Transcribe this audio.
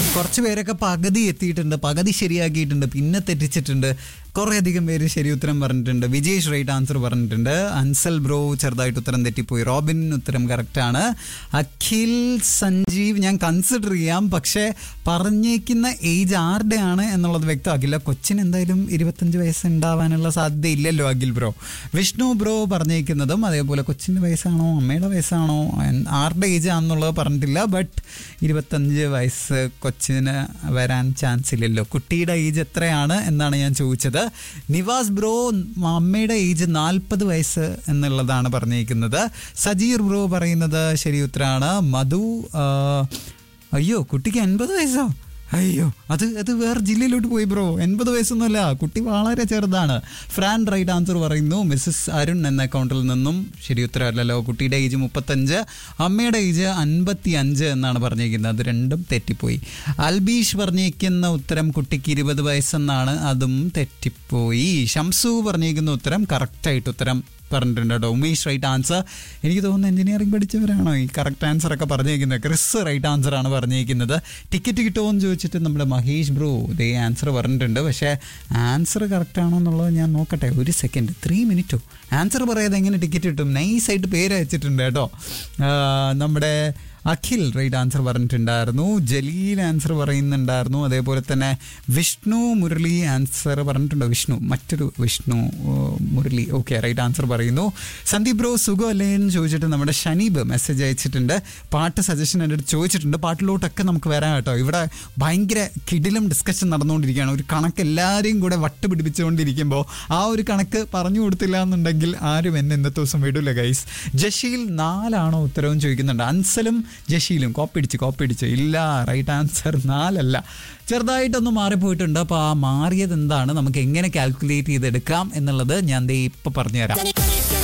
കുറച്ച് പേരൊക്കെ പകുതി എത്തിയിട്ടുണ്ട് പകുതി ശരിയാക്കിയിട്ടുണ്ട് പിന്നെ തെറ്റിച്ചിട്ടുണ്ട് കുറേ അധികം പേര് ശരി ഉത്തരം പറഞ്ഞിട്ടുണ്ട് വിജേഷ് റൈറ്റ് ആൻസർ പറഞ്ഞിട്ടുണ്ട് അൻസൽ ബ്രോ ചെറുതായിട്ട് ഉത്തരം തെറ്റിപ്പോയി റോബിൻ ഉത്തരം കറക്റ്റാണ് അഖിൽ സഞ്ജീവ് ഞാൻ കൺസിഡർ ചെയ്യാം പക്ഷേ പറഞ്ഞേക്കുന്ന ഏജ് ആരുടെയാണ് എന്നുള്ളത് വ്യക്തമാക്കില്ല കൊച്ചിന് എന്തായാലും ഇരുപത്തഞ്ച് വയസ്സ് ഉണ്ടാവാനുള്ള സാധ്യത ഇല്ലല്ലോ അഖിൽ ബ്രോ വിഷ്ണു ബ്രോ പറഞ്ഞേക്കുന്നതും അതേപോലെ കൊച്ചിൻ്റെ വയസ്സാണോ അമ്മയുടെ വയസ്സാണോ എൻ- ആരുടെ ഏജ് ആണെന്നുള്ളത് പറഞ്ഞിട്ടില്ല ബട്ട് ഇരുപത്തഞ്ച് വയസ്സ് കൊച്ചിന് വരാൻ ചാൻസ് ഇല്ലല്ലോ കുട്ടിയുടെ ഏജ് എത്രയാണ് എന്നാണ് ഞാൻ ചോദിച്ചത് നിവാസ് ബ്രോ അമ്മയുടെ ഏജ് നാൽപ്പത് വയസ്സ് എന്നുള്ളതാണ് പറഞ്ഞേക്കുന്നത് സജീർ ബ്രോ പറയുന്നത് ശരി ഉത്തരമാണ് മധു ആ, അയ്യോ കുട്ടിക്ക് എൺപത് വയസ്സോ അയ്യോ അത് അത് വേറെ ജില്ലയിലോട്ട് പോയി ബ്രോ എൺപത് വയസ്സൊന്നുമല്ല കുട്ടി വളരെ ചെറുതാണ് ഫ്രാൻ റൈറ്റ് ആൻസർ പറയുന്നു മിസ്സസ് അരുൺ എന്ന അക്കൗണ്ടിൽ നിന്നും ശരി ഉത്തരമല്ലല്ലോ കുട്ടിയുടെ ഏജ് മുപ്പത്തഞ്ച് അമ്മയുടെ ഏജ് അൻപത്തി അഞ്ച് എന്നാണ് പറഞ്ഞിരിക്കുന്നത് അത് രണ്ടും തെറ്റിപ്പോയി അൽബീഷ് പറഞ്ഞിരിക്കുന്ന ഉത്തരം കുട്ടിക്ക് ഇരുപത് വയസ്സെന്നാണ് അതും തെറ്റിപ്പോയി ഷംസു പറഞ്ഞിരിക്കുന്ന ഉത്തരം കറക്റ്റായിട്ട് ഉത്തരം പറഞ്ഞിട്ടുണ്ട് കേട്ടോ ഉമേഷ് റൈറ്റ് ആൻസർ എനിക്ക് തോന്നുന്നു എഞ്ചിനീയറിംഗ് പഠിച്ചവരാണോ ഈ കറക്റ്റ് ആൻസർ ഒക്കെ പറഞ്ഞിരിക്കുന്നത് ക്രിസ് റൈറ്റ് ആൻസർ ആണ് പറഞ്ഞിരിക്കുന്നത് ടിക്കറ്റ് കിട്ടുമോ എന്ന് ചോദിച്ചിട്ട് നമ്മുടെ മഹേഷ് ബ്രോ ദേ ആൻസർ പറഞ്ഞിട്ടുണ്ട് പക്ഷേ ആൻസർ കറക്റ്റ് ആണോ എന്നുള്ളത് ഞാൻ നോക്കട്ടെ ഒരു സെക്കൻഡ് ത്രീ മിനിറ്റോ ആൻസർ പറയാതെ എങ്ങനെ ടിക്കറ്റ് കിട്ടും നൈസായിട്ട് പേര് അയച്ചിട്ടുണ്ട് കേട്ടോ ആ, നമ്മുടെ അഖിൽ റൈറ്റ് ആൻസർ പറഞ്ഞിട്ടുണ്ടായിരുന്നു ജലീൽ ആൻസർ പറയുന്നുണ്ടായിരുന്നു അതേപോലെ തന്നെ വിഷ്ണു മുരളി ആൻസർ പറഞ്ഞിട്ടുണ്ടോ വിഷ്ണു മറ്റൊരു വിഷ്ണു ഓ, മുരളി ഓക്കെ റൈറ്റ് ആൻസർ പറയുന്നു സന്ദീപ് ബ്രോ സുഖമല്ലേ എന്ന് ചോദിച്ചിട്ട് നമ്മുടെ ഷനീബ് മെസ്സേജ് അയച്ചിട്ടുണ്ട് പാട്ട് സജഷൻ എൻ്റെ അടുത്ത് ചോദിച്ചിട്ടുണ്ട് പാട്ടിലോട്ടൊക്കെ നമുക്ക് വരാം കേട്ടോ ഇവിടെ ഭയങ്കര കിടിലും ഡിസ്കഷൻ നടന്നുകൊണ്ടിരിക്കുകയാണ് ഒരു കണക്ക് എല്ലാവരെയും കൂടെ വട്ട് പിടിപ്പിച്ചുകൊണ്ടിരിക്കുമ്പോൾ ആ ഒരു കണക്ക് പറഞ്ഞു കൊടുത്തില്ല എന്നുണ്ടെങ്കിൽ ആരും എന്നെ ഇന്നത്തെ ദിവസം വിടില്ല ഗൈസ് ജഷീൽ നാലാണോ ഉത്തരവും ചോദിക്കുന്നുണ്ട് അൻസലും ജഷീലും കോപ്പിടിച്ച് കോപ്പിടിച്ച് ഇല്ല റൈറ്റ് ആൻസർ നാലല്ല ചെറുതായിട്ടൊന്ന് മാറിപ്പോയിട്ടുണ്ട് അപ്പോൾ ആ മാറിയത് എന്താണ് നമുക്ക് എങ്ങനെ കാൽക്കുലേറ്റ് ചെയ്തെടുക്കാം എന്നുള്ളത് ഞാൻ ദേ ഇപ്പം പറഞ്ഞുതരാം